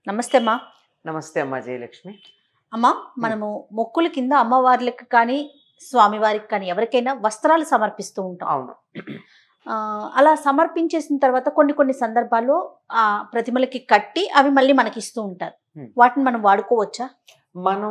నమస్తే అమ్మా నమస్తే అమ్మా జయలక్ష్మి అమ్మా మనము మొక్కుల కింద అమ్మవార్లకు కానీ స్వామివారికి కానీ ఎవరికైనా వస్త్రాలు సమర్పిస్తూ ఉంటాం అవును ఆ, అలా సమర్పించేసిన తర్వాత కొన్ని కొన్ని సందర్భాల్లో ఆ ప్రతిమలకి కట్టి అవి మళ్ళీ మనకి ఇస్తూ ఉంటారు Hmm. వాటిని మనం వాడుకోవచ్చా మనం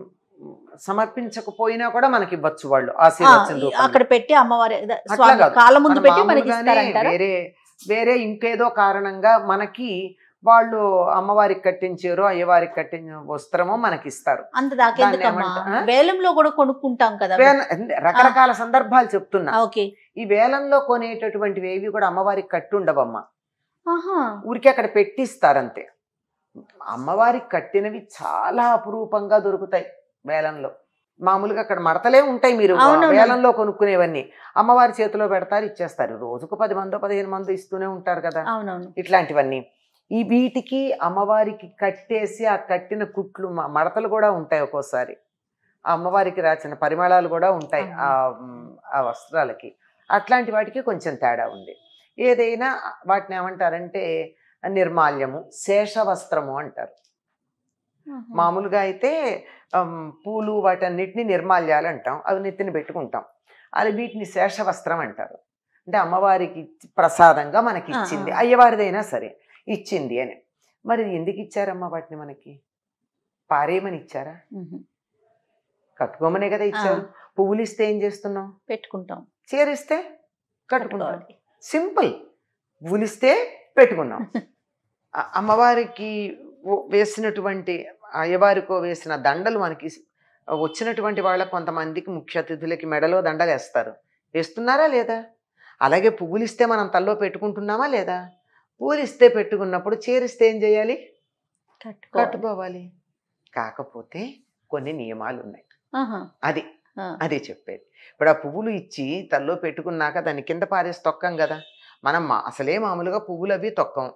సమర్పించకపోయినా కూడా మనకి ఇవ్వచ్చు వాళ్ళు ఆ, ఆశీర్వచన ఈ- రూపంలో. అక్కడ పెట్టి అమ్మవారి అదే అట్లా స్వామి కాదు. కాళ్ళ ముందు మనం పెట్టి మనకి మామూలుగానే ఇస్తారంటారా వేరే వేరే ఇంకేదో కారణంగా మనకి వాళ్ళు అమ్మవారికి కట్టించారు అయ్యవారికి కట్టించిన వస్త్రమో మనకి ఇస్తారు అంత దాకెందుకమ్మా దాన్ని ఏమంటా- ఆ? వేలంలో కూడా కొనుక్కుంటాం కదా వేల- అంటే రకరకాల సందర్భాలు చెప్తున్నా ఆ, ఓకే ఈ వేలంలో కొనేటటువంటివి ఏవి కూడా అమ్మవారికి కట్టి ఉండవమ్మా ఆహా ఊరికే అక్కడ పెట్టిస్తారంతే అమ్మవారికి కట్టినవి చాలా అపురూపంగా దొరుకుతాయి వేలంలో మామూలుగా అక్కడ మడతలే ఉంటాయి మీరు అవునవును. వేలంలో కొనుక్కునేవన్నీ అమ్మవారి చేతిలో పెడతారు ఇచ్చేస్తారు రోజుకు పది మందో పదిహేను మంది ఇస్తూనే ఉంటారు కదా అవునవును ఇట్లాంటివన్నీ ఈ వీటికి అమ్మవారికి కట్టేసి ఆ కట్టిన కుట్లు మ- మడతలు కూడా ఉంటాయి ఒక్కోసారి ఆ అమ్మవారికి రాసిన పరిమళాలు కూడా ఉంటాయి ఆ మ్, ఆ వస్త్రాలకి అట్లాంటి వాటికి కొంచెం తేడా ఉంది ఏదైనా వాటిని ఏమంటారంటే నిర్మాల్యము శేషవస్త్రము అంటారు ఆహా. మామూలుగా అయితే అమ్, పూలు వాటన్నిటిని నిర్మాల్యాలు అంటాం అవి నెత్తిన పెట్టుకుంటాం అది వీటిని శేషవస్త్రం అంటారు అంటే అమ్మవారికి ఇచ్చి- ప్రసాదంగా మనకి ఆ, ఇచ్చింది ఆ. అయ్యవారిదైనా సరే ఇచ్చింది అని మరి ఎందుకు ఇచ్చారమ్మా వాటిని మనకి పారేయమని ఇచ్చారా మ్మ్. కట్టుకోమనే కదా ఇచ్చారు పువ్వులు ఇస్తే ఏం చేస్తున్నాం పెట్టుకుంటాం చీరిస్తే కట్టుకుంటాం కట్టుకోవాలి. సింపుల్ పువ్వులిస్తే పెట్టుకున్నాం ఆ- అమ్మవారికి ఓ- వేసినటువంటి అయ్యవారికో వేసిన దండలు మనకి వచ్చినటువంటి వాళ్ళ కొంతమందికి ముఖ్య అతిథులకి మెడలో దండలు వేస్తారు వేస్తున్నారా లేదా అలాగే పువ్వులు ఇస్తే మనం తల్లో పెట్టుకుంటున్నామా లేదా పువ్వులు ఇస్తే పెట్టుకున్నప్పుడు చీరిస్తే ఏం చేయాలి కట్టుకోవాలి. కట్టుకోవాలి కాకపోతే కొన్ని నియమాలు ఉన్నాయి ఆహా. అది ఆ. అది చెప్పేది ఇప్పుడు ఆ పువ్వులు ఇచ్చి తల్లో పెట్టుకున్నాక దాన్ని కింద పారేసి తొక్కం కదా మనం మా అసలే మామూలుగా పువ్వులు అవి తొక్కం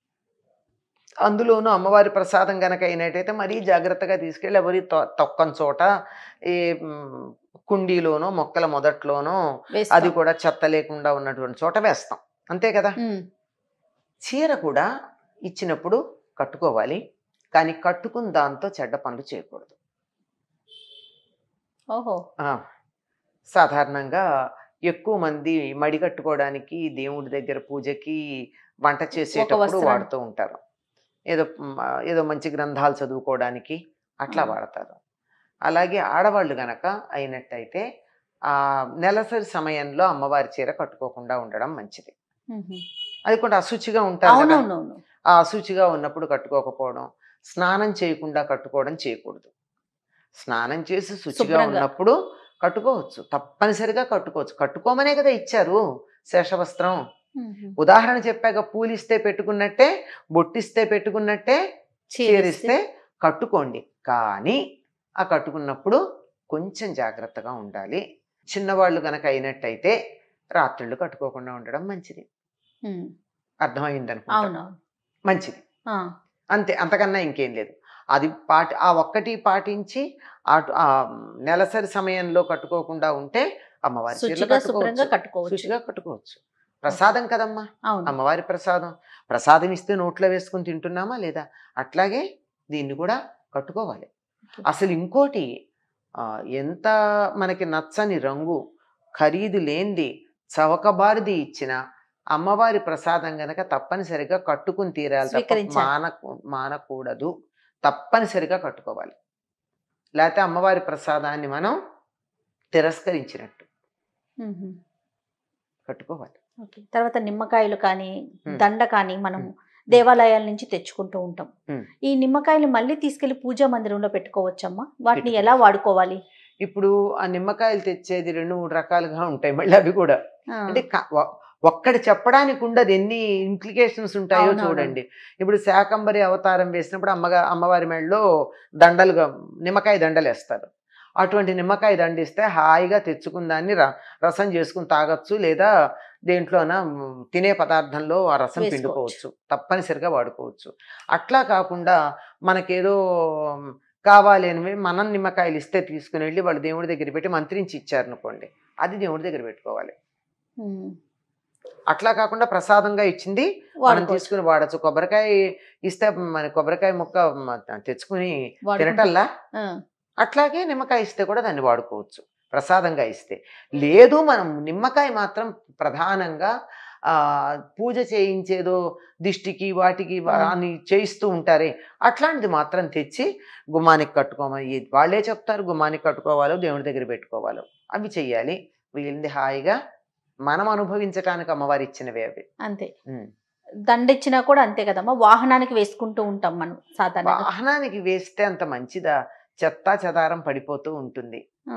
అందులోనూ అమ్మవారి ప్రసాదం గనక అయినట్టయితే మరీ జాగ్రత్తగా తీసుకెళ్ళి ఎవరి తొ- తొక్కని చోట ఈ మ్, కుండీలోనో మొక్కల మొదట్లోనో వేస్తాం. అది కూడా చెత్త లేకుండా ఉన్నటువంటి చోట వేస్తాం అంతే కదా మ్మ్. చీర కూడా ఇచ్చినప్పుడు కట్టుకోవాలి కానీ కట్టుకున్న దాంతో చెడ్డ పనులు చేయకూడదు ఓహో ఆ, సాధారణంగా ఎక్కువ మంది మడి కట్టుకోవడానికి దేవుడి దగ్గర పూజకి వంట చేసేటప్పుడు వస్త్రాన్ని. వాడుతూ ఉంటారు ఏదో మ్, ఆ, ఏదో మంచి గ్రంథాలు చదువుకోవడానికి అట్లా ఆ. వాడతారు అలాగే ఆడవాళ్ళు గనక అయినట్టయితే ఆ నెలసరి సమయంలో అమ్మవారి చీర కట్టుకోకుండా ఉండడం మంచిది మ్మ్. అది కూడా అశుచిగా ఉంటారు కదా అవునవునవును ఆ అశుచిగా ఉన్నప్పుడు కట్టుకోకపోవడం స్నానం చేయకుండా కట్టుకోవడం చేయకూడదు స్నానం చేసి శుచిగా శుభ్రంగా. ఉన్నప్పుడు కట్టుకోవచ్చు తప్పనిసరిగా కట్టుకోవచ్చు కట్టుకోమనే కదా ఇచ్చారు శేషవస్త్రం మ్మ్. ఉదాహరణ చెప్పాక పూలిస్తే పెట్టుకున్నట్టే బొట్టిస్తే పెట్టుకున్నట్టే చీరిస్తే కట్టుకోండి కానీ ఆ కట్టుకున్నప్పుడు కొంచెం జాగ్రత్తగా ఉండాలి చిన్నవాళ్ళు గనక అయినట్టయితే రాత్రిళ్ళు కట్టుకోకుండా ఉండడం మంచిది మ్మ్. అర్థమైంది అనుకుంటా అవునవును మంచిది ఆ. అంతే అంతకన్నా ఇంకేం లేదు అది పాటి ఆ ఒక్కటి పాటించి అటు ఆ నెలసరి సమయంలో కట్టుకోకుండా ఉంటే అమ్మవారి చీరలు శుచిగా శుభ్రంగా కట్టుకోవచ్చు కట్టుకోవచ్చు శుచిగా కట్టుకోవచ్చు ప్రసాదం కదమ్మా అవును అమ్మవారి ప్రసాదం ప్రసాదం ఇస్తే నోట్లో వేసుకుని తింటున్నామా లేదా అట్లాగే దీన్ని కూడా కట్టుకోవాలి అసలు ఇంకోటి ఆ, ఎంత మనకి నచ్చని రంగు ఖరీదు లేనిది చవకబారిది ఇచ్చిన అమ్మవారి ప్రసాదం గనక తప్పనిసరిగా కట్టుకుని తీరాలి తప్ప స్వీకరించాలి. మానకు మానకూడదు తప్పనిసరిగా కట్టుకోవాలి లేకపోతే అమ్మవారి ప్రసాదాన్ని మనం తిరస్కరించినట్టు మ్మ్. కట్టుకోవాలి ఓకే. తర్వాత నిమ్మకాయలు కానీ మ్మ్. దండ కానీ మనం మ్మ్. దేవాలయాల నుంచి తెచ్చుకుంటూ ఉంటాం మ్మ్. ఈ నిమ్మకాయలు మళ్ళీ తీసుకెళ్లి పూజా మందిరంలో పెట్టుకోవచ్చమ్మా వాటిని పెట్టుకోవచ్చు. ఎలా వాడుకోవాలి ఇప్పుడు ఆ నిమ్మకాయలు తెచ్చేది రెండు మూడు రకాలుగా ఉంటాయి మళ్ళీ అవి కూడా ఆ. అంటే క- ఒ- ఒక్కటి చెప్పడానికి ఉండదు ఎన్ని ఇంప్లికేషన్స్ ఉంటాయో అవునవును. చూడండి ఇప్పుడు శాకంబరి అవతారం వేసినప్పుడు అమ్మగా అమ్మవారి మెడలో దండలుగా నిమ్మకాయ దండలు వేస్తారు అటువంటి నిమ్మకాయ దండిస్తే హాయిగా తెచ్చుకున్న దాన్ని ర- రసం చేసుకుని తాగొచ్చు లేదా దేంట్లోన మ్, తినే పదార్థంలో ఆ రసం వేసుకోవచ్చు. పిండుకోవచ్చు తప్పనిసరిగా వాడుకోవచ్చు అట్లా కాకుండా మనకేదో మ్, కావాలి అని మనం నిమ్మకాయలు ఇస్తే తీసుకుని వెళ్ళి వాళ్ళు దేవుడి దగ్గర పెట్టి మంత్రించి ఇచ్చారు అనుకోండి అది దేవుడి దగ్గర పెట్టుకోవాలి మ్మ్. అట్లా కాకుండా ప్రసాదంగా ఇచ్చింది మనం వాడుకోవచ్చు తీసుకుని వాడచ్చు కొబ్బరికాయ ఇస్తే మన కొబ్బరికాయ ముక్క మ- తెచ్చుకుని వాడుకుంటే- తినటల్లా ఆ, అట్లాగే నిమ్మకాయ ఇస్తే కూడా దాన్ని వాడుకోవచ్చు ప్రసాదంగా ఇస్తే లేదు మనం నిమ్మకాయ మాత్రం ప్రధానంగా ఆ పూజ చేయించేదో దిష్టికి వాటికి వా- మ్మ్. అని చేయిస్తూ ఉంటారే అట్లాంటిది మాత్రం తెచ్చి గుమ్మానికి కట్టుకోమని ఈ- వాళ్ళే చెప్తారు గుమ్మానికి కట్టుకోవాలో దేవుడి దగ్గర పెట్టుకోవాలో అవి చెయ్యాలి వీళ్ళది హాయిగా మనం అనుభవించటానికి అమ్మవారు ఇచ్చినవి అవి అంతే ఉమ్. దండ ఇచ్చినా కూడా అంతే కదమ్మా వాహనానికి వేసుకుంటూ ఉంటాం మనం సాధారణంగా వాహనానికి వేస్తే అంత మంచిదా చెత్త చెదారం పడిపోతూ ఉంటుంది ఆ.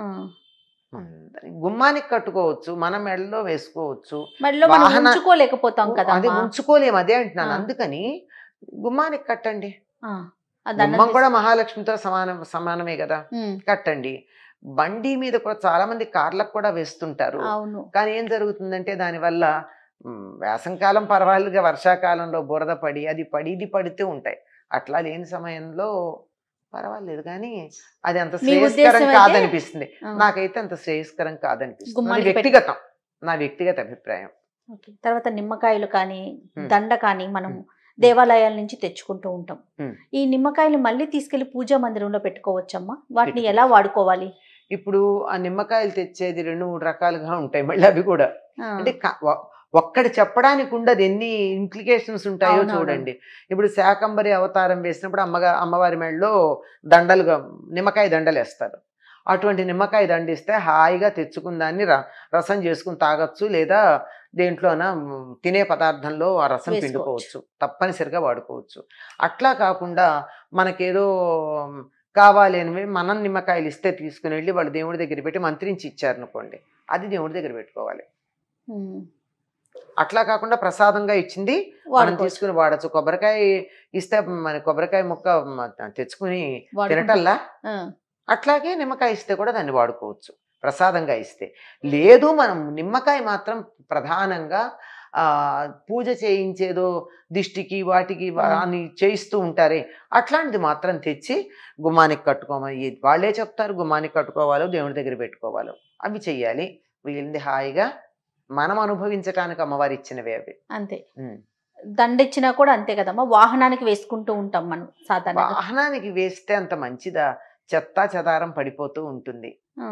గుమ్మానికి కట్టుకోవచ్చు మన మెడలో వేసుకోవచ్చు మళ్ళీ మనం వాహన- ఉంచుకోలేకపోతాం కదా అది ఉంచుకోలేము అదే అంటున్నాను ఆ. అందుకని గుమ్మానికి కట్టండి ఆ దండం గుమ్మం కూడా తీసు- మహాలక్ష్మితో సమానం సమానమే కదా ఉమ్, కట్టండి బండి మీద కూడా చాలా మంది కార్లకు కూడా వేస్తుంటారు అవును కానీ ఏం జరుగుతుందంటే దానివల్ల మ్, వేసంకాలం పర్వాలేదుగా వర్షాకాలంలో బురద పడి అది పడి ఇది పడుతూ ఉంటాయి అట్లా లేని సమయంలో పర్వాలేదు కానీ అది అంత మీ శ్రేయస్కరం ఉద్దేశం అయితే- కాదనిపిస్తుంది ఆ, నాకైతే అంత శ్రేయస్కరం కాదనిపిస్తుంది అది గుమ్మానికి పెట్టి- వ్యక్తిగతం నా వ్యక్తిగత అభిప్రాయం ఓకే. తర్వాత నిమ్మకాయలు కానీ ఉమ్. దండ కానీ మనం ఉమ్. దేవాలయాల నుంచి తెచ్చుకుంటూ ఉంటాం ఉమ్. ఈ నిమ్మకాయలు మళ్ళీ తీసుకెళ్లి పూజా మందిరంలో పెట్టుకోవచ్చమ్మా వాటిని పెట్టుకోవచ్చు. ఎలా వాడుకోవాలి ఇప్పుడు ఆ నిమ్మకాయలు తెచ్చేది రెండు మూడు రకాలుగా ఉంటాయి మళ్ళీ అవి కూడా ఆ, అంటే క- ఒ- ఒక్కటి చెప్పడానికి ఉండదు ఎన్ని ఇంప్లికేషన్స్ ఉంటాయో అవునవును. చూడండి ఇప్పుడు శాకంబరి అవతారం వేసినప్పుడు అమ్మగా అమ్మవారి మెడలో దండలుగా నిమ్మకాయ దండలు వేస్తారు అటువంటి నిమ్మకాయ దండిస్తే హాయిగా తెచ్చుకున్న దాన్ని ర- రసం చేసుకుని తాగొచ్చు లేదా దేంట్లోన మ్, తినే పదార్థంలో ఆ రసం వేసుకోవచ్చు. పిండుకోవచ్చు తప్పనిసరిగా వాడుకోవచ్చు అట్లా కాకుండా మనకేదో మ్, కావాలి అని మనం నిమ్మకాయలు ఇస్తే తీసుకుని వెళ్ళి వాళ్ళు దేవుడి దగ్గర పెట్టి మంత్రించి ఇచ్చారనుకోండి అది దేవుడి దగ్గర పెట్టుకోవాలి ఉమ్, అట్లా కాకుండా ప్రసాదంగా ఇచ్చింది మనం వాడుకోవచ్చు తీసుకుని వాడచ్చు కొబ్బరికాయ ఇస్తే మన కొబ్బరికాయ ముక్క మ- తెచ్చుకుని వాడుకుంటే- తినటల్లా ఆ, అట్లాగే నిమ్మకాయ ఇస్తే కూడా దాన్ని వాడుకోవచ్చు ప్రసాదంగా ఇస్తే లేదు మనం నిమ్మకాయ మాత్రం ప్రధానంగా ఆ పూజ చేయించేదో దిష్టికి వాటికి వా- మ్మ్. అని చేయిస్తూ ఉంటారే అట్లాంటిది మాత్రం తెచ్చి గుమ్మానికి కట్టుకోమని ఈ- వాళ్ళే చెప్తారు గుమ్మానికి కట్టుకోవాలో దేవుడి దగ్గర పెట్టుకోవాలో అవి చెయ్యాలి వీళ్ళది హాయిగా మనం అనుభవించటానికి అమ్మవారు ఇచ్చినవి అవి అంతే ఉమ్. దండ ఇచ్చినా కూడా అంతే కదమ్మా వాహనానికి వేసుకుంటూ ఉంటాం మనం సాధారణంగా వాహనానికి వేస్తే అంత మంచిదా చెత్త చెదారం పడిపోతూ ఉంటుంది ఆ,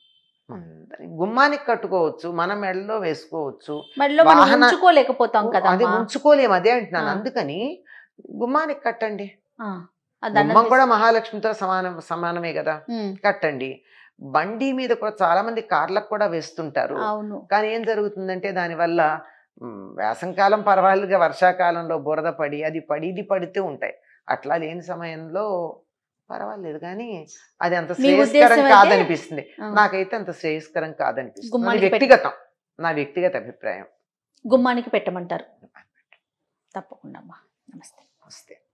గుమ్మానికి కట్టుకోవచ్చు మన మెడలో వేసుకోవచ్చు మళ్ళీ మనం వాహన- ఉంచుకోలేకపోతాం కదా అది ఉంచుకోలేము అదే అంటున్నాను ఆ. అందుకని గుమ్మానికి కట్టండి ఆ దండం గుమ్మం కూడా తీసు- మహాలక్ష్మితో సమానం సమానమే కదా ఉమ్, కట్టండి బండి మీద కూడా చాలా మంది కార్లకు కూడా వేస్తుంటారు అవును కానీ ఏం జరుగుతుందంటే దానివల్ల మ్, వేసంకాలం పర్వాలేదుగా వర్షాకాలంలో బురద పడి అది పడి ఇది పడుతూ ఉంటాయి అట్లా లేని సమయంలో పర్వాలేదు కానీ అది అంత మీ శ్రేయస్కరం ఉద్దేశం అయితే- కాదనిపిస్తుంది ఆ, నాకైతే అంత శ్రేయస్కరం కాదనిపిస్తుంది అది గుమ్మానికి పెట్టి- వ్యక్తిగతం నా వ్యక్తిగత అభిప్రాయం గుమ్మానికి పెట్టమంటారు తప్పకుండా అమ్మా నమస్తే వస్తే